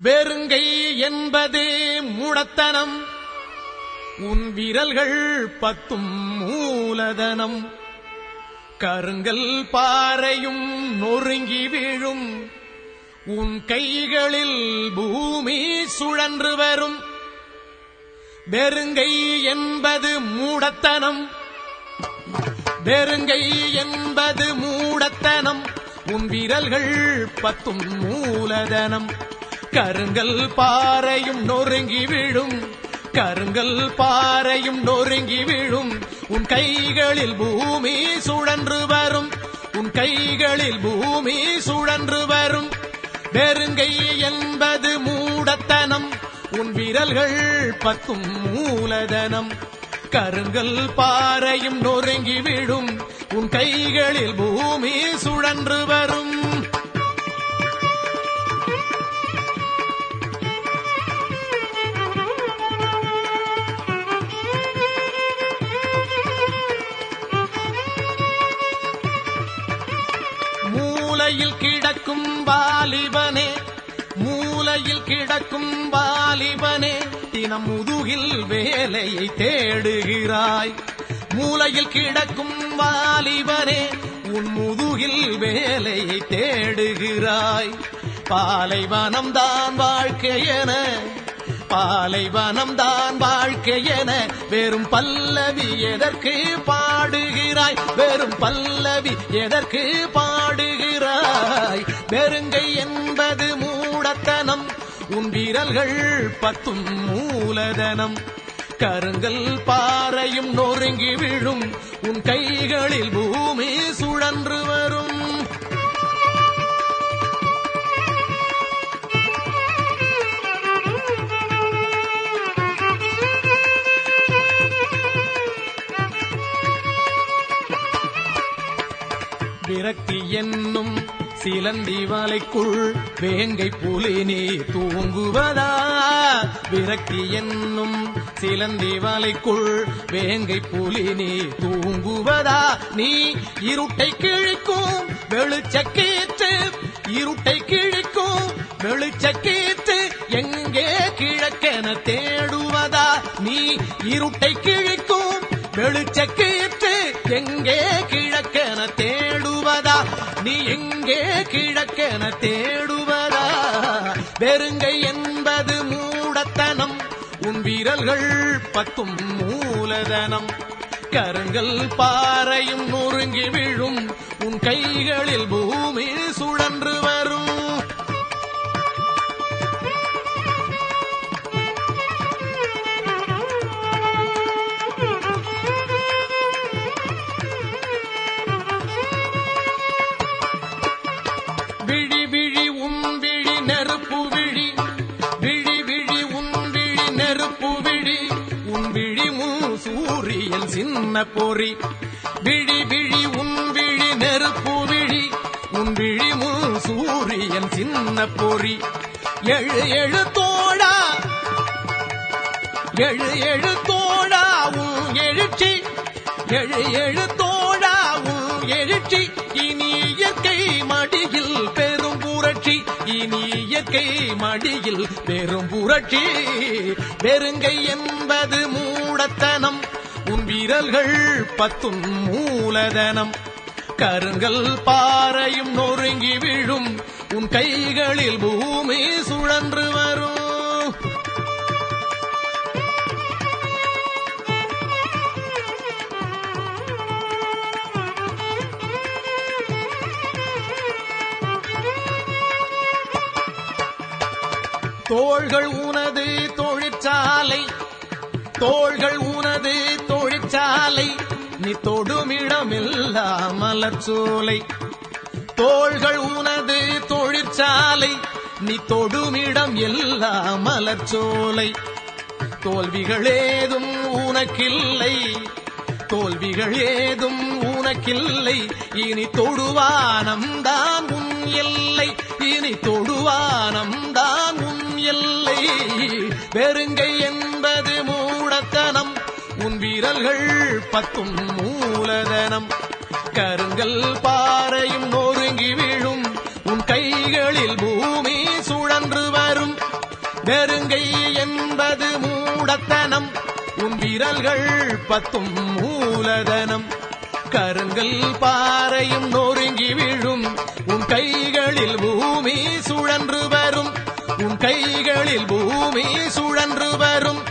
வெறுங்கை என்பதே முடத்தனம் உன் விரல்கள் பத்தும் மூலதனம் கருங்கல் பாறையும் நொறுங்கி வீழும் உன் கைகளில் பூமி சுழன்று வரும் வெறுங்கை என்பது மூடத்தனம் வெறுங்கை என்பது மூடத்தனம் உன் விரல்கள் பத்தும் மூலதனம் கருங்கல் பாறையும் நொறுங்கி விழும் கருங்கல் பாறையும் நொறுங்கி விழும் உன் கைகளில் பூமி சுழன்று வரும் உன் கைகளில் பூமி சுழன்று வரும் வெறுங்கை என்பது மூடத்தனம் உன் விரல்கள் பத்தும் மூலதனம் கருங்கல் பாறையும் நொறுங்கி விடும் உன் கைகளில் பூமி சுழன்று வரும் மூலையில் கிடக்கும் வாலிபனே மூலையில் கிடக்கும் வாலிபனே தினம் முதுகில் வேலையை தேடுகிறாய் மூலையில் கிடக்கும் வாலிபனே உன் முதுகில் வேலையை தேடுகிறாய் பாலைவனம் தான் வாழ்க்கையென பாலைவனம் தான் வாழ்க்கையென வெறும் பல்லவி எதற்கு பாடுகிறாய் வெறும் பல்லவி எதற்கு பாடுகிறாய் வெறுங்கை என்பது மூடத்தனம் உன் விரல்கள் பத்தும் மூலதனம் கருங்கல் பாறையும் நொறுங்கி விழும் உன் கைகளில் பூமி சுழன்று வரும் விரக்தி என்னும் சிலந்தி வலைக்குள் வேங்கை புலி நீ தூங்குவதா விரக்தி என்னும் சிலந்தி வலைக்குள் வேங்கை புலி நீ தூங்குவதா நீ இருட்டை கிழிக்கும் வெளிச்சக்கேற்று இருட்டை கிழிக்கும் வெளிச்சக்கேற்று எங்கே கிழக்கென தேடுவதா நீ இருட்டை கிழிக்கும் வெளிச்சக்கேற்று எங்கே கிழக்கென தேடுவதா நீ எங்கே கிழக்கென தேடுவதா வெறுங்கை என்பது மூடத்தனம் உன் விரல்கள் பத்தும் மூலதனம் கருங்கல் பாறையும் நொறுங்கி விழும் உன் கைகளில் பூமி சுழன்று வரும் விழி விழி உன் விழி நெருப்பு விழி விழி விழி உன் விழி நெருப்பு விழி உன் விழி முன் சூரியன் சின்ன பொறி விழி விழி உன் விழி நெருப்பு விழி உன் விழி முன் சூரியன் சின்ன பொறி எழு எழு தோழா எழு எழு தோழா உன் எழுச்சி எழு எழு தோழா உன் எழுச்சி இனி இயற்கை மடியில் பெரும் புரட்சி இனி இயற்கை மடியில் பெரும் புரட்சி பெருங்கை என்பது மூடத்தனம் உன் விரல்கள் பத்தும் மூலதனம் கருங்கல் பாறையும் நொறுங்கி விழும் உன் கைகளில் பூமி சுழன்று வரும் தோள்கள் உனது தொழிற்சாலை தோள்கள் உனது தொழிற்சாலை நீ தொடுமிடமில்லா மலர்ச்சோலை தோள்கள் உனது தொழிற்சாலை நீ தொடுமிடம் எல்லா மலர்ச்சோலை தோல்விகள் ஏதும் உனக்கில்லை தோல்விகள் ஏதும் உனக்கில்லை இனி தொடுவானம் தான் உன் எல்லை இனி தொடுவானம் தான் உன் எல்லை வெறுங்கை என்பது மூடத்தனம் உன் விரல்கள் பத்தும் மூலதனம் கருங்கல் பாறையும் நொறுங்கி விழும் உன் கைகளில் பூமி சுழன்று வரும் நெருங்கை என்பது மூடத்தனம் உன் விரல்கள் பத்தும் மூலதனம் கருங்கல் பாறையும் நொறுங்கி விழும் உன் கைகளில் பூமி சுழன்று வரும் உன் கைகளில் பூமி சுழன்று வரும்